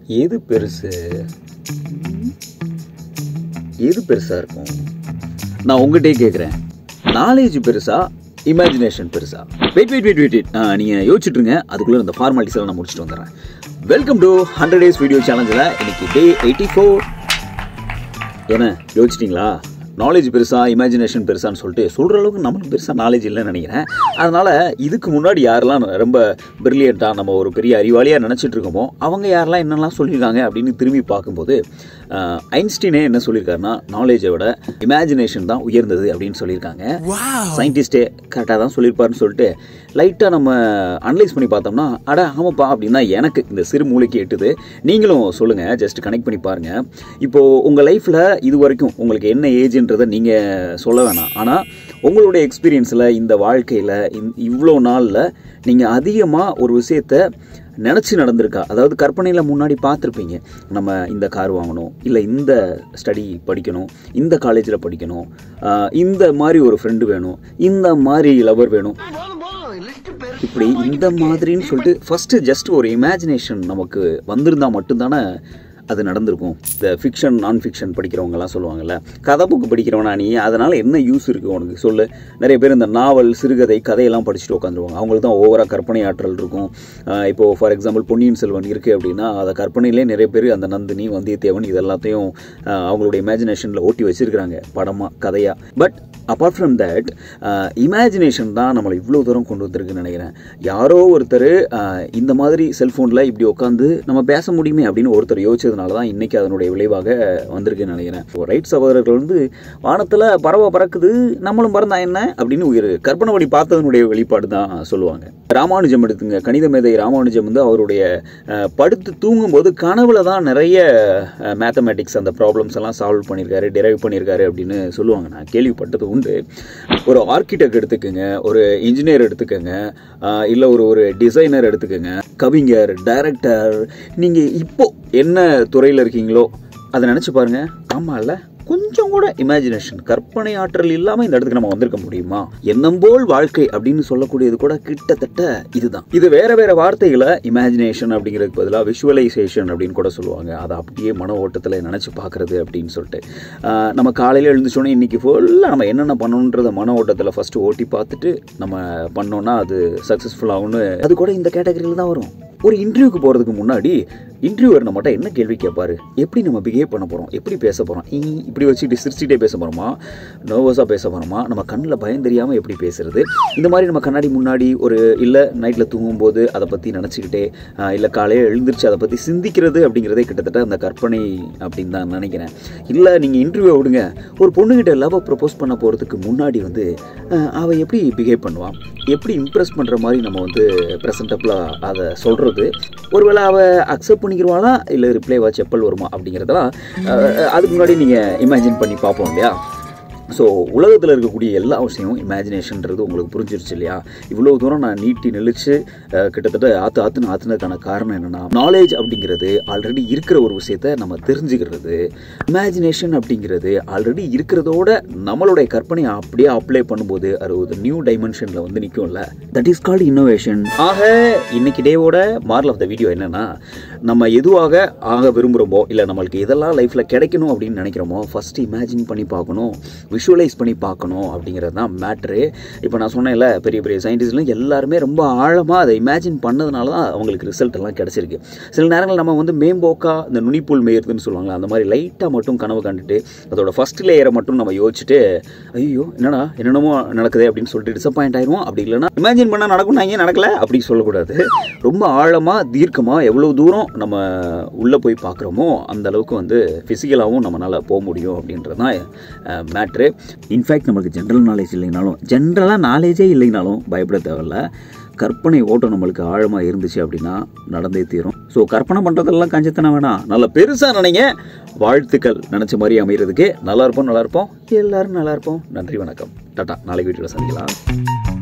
எது பெருசு எது பெருசா இருக்கும் நான் உங்ககிட்டயே கேட்குறேன் நாலேஜ் பெருசா இமேஜினேஷன் பெருசா வெயிட் வெயிட் வெயிட் வெயிட் நீங்கள் யோசிச்சுட்ருங்க அதுக்குள்ளே இந்த ஃபார்மாலிட்டிஸ் எல்லாம் நான் முடிச்சுட்டு வந்துடுறேன் welcome to hundred days video சேலஞ்சில் இன்னைக்கு டே எயிட்டி ஃபோர் என்ன யோசிச்சிட்டிங்களா நாலேஜ் பெருசா இமேஜினேஷன் பெருசான்னு சொல்லிட்டு சொல்கிற அளவுக்கு நம்மளுக்கு பெருசாக நாலேஜ் இல்லைன்னு நினைக்கிறேன் அதனால் இதுக்கு முன்னாடி யாரெல்லாம் ரொம்ப பிரில்லியண்ட்டாக நம்ம ஒரு பெரிய அறிவாளியாக நினச்சிட்டு இருக்கோமோ அவங்க யாரெல்லாம் என்னெல்லாம் சொல்லியிருக்காங்க அப்படின்னு திரும்பி பார்க்கும்போது அஹ், ஐன்ஸ்டீனே என்ன சொல்லியிருக்காருன்னா நாலேஜை விட இமேஜினேஷன் தான் உயர்ந்தது அப்படின்னு சொல்லியிருக்காங்க சயின்டிஸ்டே கரெக்டாக தான் சொல்லியிருப்பாருன்னு சொல்லிட்டு லைட்டாக நம்ம அனலைஸ் பண்ணி பார்த்தோம்னா அட ஆமாப்பா அப்படின்னா எனக்கு இந்த சிறு மூளைக்கு எட்டுது நீங்களும் சொல்லுங்கள் ஜஸ்ட் கனெக்ட் பண்ணி பாருங்கள் இப்போது உங்கள் லைஃப்பில் இது வரைக்கும் உங்களுக்கு என்ன ஏஜ்ன்றதை நீங்கள் சொல்ல வேணாம் ஆனால் உங்களுடைய எக்ஸ்பீரியன்ஸில் இந்த வாழ்க்கையில் இவ்வளோ நாளில் நீங்கள் அதிகமாக ஒரு விஷயத்த நினச்சி நடந்திருக்கா அதாவது கற்பனையில் முன்னாடி பார்த்துருப்பீங்க நம்ம இந்த கார் வாங்கணும் இல்லை இந்த ஸ்டடி படிக்கணும் இந்த காலேஜில் படிக்கணும் ஆஹ் இந்த மாதிரி ஒரு ஃப்ரெண்டு வேணும் இந்த மாதிரி லவர் வேணும் இப்படி இந்த மாதிரின்னு சொல்லிட்டு ஃபஸ்ட்டு ஜஸ்ட் ஒரு இமேஜினேஷன் நமக்கு வந்திருந்தா மட்டும்தானே அது நடந்திருக்கும் இந்த ஃபிக்ஷன் நான் ஃபிக்ஷன் படிக்கிறவங்கலாம் சொல்லுவாங்கல்ல கதை புக்கு படிக்கிறவனா நீ அதனால் என்ன யூஸ் இருக்குது உனக்கு சொல்லு நிறைய பேர் இந்த நாவல் சிறுகதை கதையெல்லாம் படிச்சுட்டு உட்காந்துருவாங்க அவங்களுக்கு தான் ஓவராக கற்பனை ஆற்றல் இருக்கும் ஆஹ் இப்போ ஃபார் எக்ஸாம்பிள் பொன்னியின் செல்வன் இருக்குது அப்படின்னா அதை கற்பனையிலே நிறைய பேர் அந்த நந்தினி வந்தியத்தேவன் இது எல்லாத்தையும் ஆஹ் அவங்களுடைய இமேஜினேஷனில் ஓட்டி வச்சிருக்கிறாங்க படமாக கதையாக but apart from that imagination தான் நம்மளை இவ்வளோ தூரம் கொண்டு வந்திருக்குன்னு நினைக்கிறேன் யாரோ ஒருத்தர் ஆஹ் இந்த மாதிரி செல்ஃபோனில் இப்படி உட்காந்து நம்ம பேச முடியுமே அப்படின்னு ஒருத்தர் யோசிச்சதுனால தான் இன்றைக்கி அதனுடைய விளைவாக வந்திருக்குன்னு நினைக்கிறேன் இப்போ ரைட் சகோதரர்கள் வந்து வானத்தில் பறவை பறக்குது நம்மளும் பறந்தா என்ன அப்படின்னு ஒரு கற்பனை வழி பார்த்ததனுடைய வெளிப்பாடு தான் சொல்லுவாங்க ராமானுஜம் எடுத்துங்க கணித மேதை ராமானுஜம் வந்து அவருடைய ஆஹ், படுத்து தூங்கும்போது கனவுல தான் நிறைய மேத்தமேட்டிக்ஸ் அந்த ப்ராப்ளம்ஸ் எல்லாம் சால்வ் பண்ணியிருக்காரு டிரைவ் பண்ணியிருக்காரு அப்படின்னு சொல்லுவாங்க நான் கேள்விப்பட்டது உண்டு ஒரு ஆர்கிடெக்ட் எடுத்துக்கோங்க ஒரு இன்ஜினியர் எடுத்துக்கோங்க இல்லை ஒரு ஒரு டிசைனர் எடுத்துக்கோங்க கவிஞர் டைரக்டர் நீங்கள் இப்போ என்ன துறையில் இருக்கீங்களோ அதை நினச்சி பாருங்க ஆமாம்ல கொஞ்சம் கூட இமேஜினேஷன் கற்பனை ஆற்றல் இல்லாமல் இந்த இடத்துக்கு நம்ம வந்திருக்க முடியுமா எண்ணம் போல் வாழ்க்கை அப்படின்னு சொல்லக்கூடியது கூட கிட்டத்தட்ட இதுதான் இது வேற வேற வார்த்தைகளை இமேஜினேஷன் அப்படிங்கிறதுக்கு பதிலாக விஷுவலைசேஷன் அப்படின்னு கூட சொல்லுவாங்க அதை அப்படியே மன ஓட்டத்தில் நினச்சி பார்க்கறது அப்படின்னு சொல்லிட்டு ஆஹ் நம்ம காலையில் எழுந்துச்சோன்னே இன்னைக்கு ஃபுல்லாக நம்ம என்னென்ன பண்ணணுன்றத மன ஓட்டத்தில் ஃபஸ்ட்டு ஓட்டி பார்த்துட்டு நம்ம பண்ணோன்னா அது சக்ஸஸ்ஃபுல் ஆகும்னு அது கூட இந்த கேட்டகரியில் தான் வரும் ஒரு இன்டர்வியூக்கு போகிறதுக்கு முன்னாடி இன்டர்வியூவர் நம்மகிட்ட என்ன கேள்வி கேட்பாரு எப்படி நம்ம பிஹேவ் பண்ண போகிறோம் எப்படி பேச போகிறோம் இப்படி வச்சுட்டு சிரிச்சுட்டே பேச போகிறோமா நர்வஸாக பேச போகிறோமா நம்ம கண்ணில் பயம் தெரியாமல் எப்படி பேசுறது இந்த மாதிரி நம்ம கண்ணாடி முன்னாடி ஒரு இல்லை நைட்டில் தூங்கும்போது அதை பற்றி நினச்சிக்கிட்டே இல்லை காலையில் எழுந்திரிச்சு அதை பற்றி சிந்திக்கிறது அப்படிங்கிறதே கிட்டத்தட்ட அந்த கற்பனை அப்படின்னு தான் நினைக்கிறேன் இல்லை நீங்கள் இன்டர்வியூ விடுங்க ஒரு பொண்ணுகிட்ட லவ் ப்ரப்போஸ் பண்ண போகிறதுக்கு முன்னாடி வந்து அஹ், அவ எப்படி பிஹேவ் பண்ணுவான் எப்படி இம்ப்ரெஸ் பண்ணுற மாதிரி நம்ம வந்து ப்ரெசன்டபுளாக அதை சொல்கிறது ஒருவேளை அவள் அக்செப்ட் பண்ணிக்கிடுவாளா இல்லை ரிப்ளைவா செப்பல் வருமா அப்படிங்கிறதெல்லாம் அஹ், அதுக்கு முன்னாடி நீங்கள் இமேஜின் பண்ணி பார்ப்போம் இல்லையா ஸோ உலகத்தில் இருக்கக்கூடிய எல்லா விஷயமும் இமேஜினேஷன்ன்றது உங்களுக்கு புரிஞ்சிருச்சு இல்லையா இவ்வளோ தூரம் நான் நீட்டி நெளிச்சு அஹ், கிட்டத்தட்ட ஆற்று ஆற்றுன்னு ஆற்றுனதுக்கான காரணம் என்னென்னா நாலேஜ் அப்படிங்கிறது ஆல்ரெடி இருக்கிற ஒரு விஷயத்த நம்ம தெரிஞ்சுக்கிறது இமேஜினேஷன் அப்படிங்கிறது ஆல்ரெடி இருக்கிறதோட நம்மளுடைய கற்பனையை அப்படியே அப்ளை பண்ணும்போது அது ஒரு நியூ டைமென்ஷனில் வந்து நிற்கும்ல தட் இஸ் கால்டு இன்னோவேஷன் ஆக இன்னைக்கு டேவோட மாரல் ஆஃப் த வீடியோ என்னன்னா நம்ம எதுவாக ஆக விரும்புகிறோமோ இல்லை நம்மளுக்கு எதெல்லாம் லைஃப்பில் கிடைக்கணும் அப்படின்னு நினைக்கிறோமோ ஃபஸ்ட்டு இமேஜின் பண்ணி பார்க்கணும் விஷுவலைஸ் பண்ணி பார்க்கணும் அப்படிங்கிறது தான் மேட்ரு இப்போ நான் சொன்னேன்ல பெரிய பெரிய சயின்டிஸ்ட்லாம் எல்லாருமே ரொம்ப ஆழமாக அதை இமேஜின் பண்ணதுனால தான் அவங்களுக்கு ரிசல்ட் எல்லாம் கிடச்சிருக்கு சில நேரங்கள் நம்ம வந்து மேம்போக்கா இந்த நுனிப்புல் மேயறதுன்னு சொல்லுவாங்களா அந்த மாதிரி லைட்டாக மட்டும் கனவு கண்டுட்டு அதோட ஃபர்ஸ்ட் லேயரை மட்டும் நம்ம யோசிச்சுட்டு ஐயோ என்னடா என்னென்னமோ நடக்குது அப்படின்னு சொல்லிட்டு டிசப்பாயிண்ட் ஆயிடுவோம் அப்படி இல்லைன்னா இமேஜின் பண்ணால் நடக்கும் நான் ஏன் நடக்கல அப்படி சொல்லக்கூடாது ரொம்ப ஆழமாக தீர்க்கமாக எவ்வளோ தூரம் நம்ம உள்ளே போய் பார்க்குறோமோ அந்த அளவுக்கு வந்து ஃபிசிக்கலாகவும் நம்மளால் போக முடியும் அப்படின்றது தான் மேட்ரு இன்ஃபேக்ட் நம்மளுக்கு ஜென்ரல் நாலேஜ் இல்லைனாலும் ஜென்ரலாக நாலேஜே இல்லைனாலும் பயப்பட தேவையில்ல கற்பனை ஓட்டம் நம்மளுக்கு ஆழமாக இருந்துச்சு அப்படின்னா நடந்தே தீரும் ஸோ கற்பனை பண்ணுறதெல்லாம் கஞ்சத்தனம் வேணாம் நல்லா பெருசாக நினைங்க வாழ்த்துக்கள் நினச்ச மாதிரி அமைகிறதுக்கு நல்லா இருப்போம் நல்லா இருப்போம் எல்லாரும் நல்லா இருப்போம் நன்றி வணக்கம் டாட்டா நாளைக்கு வீட்டில் சந்திக்கலாம்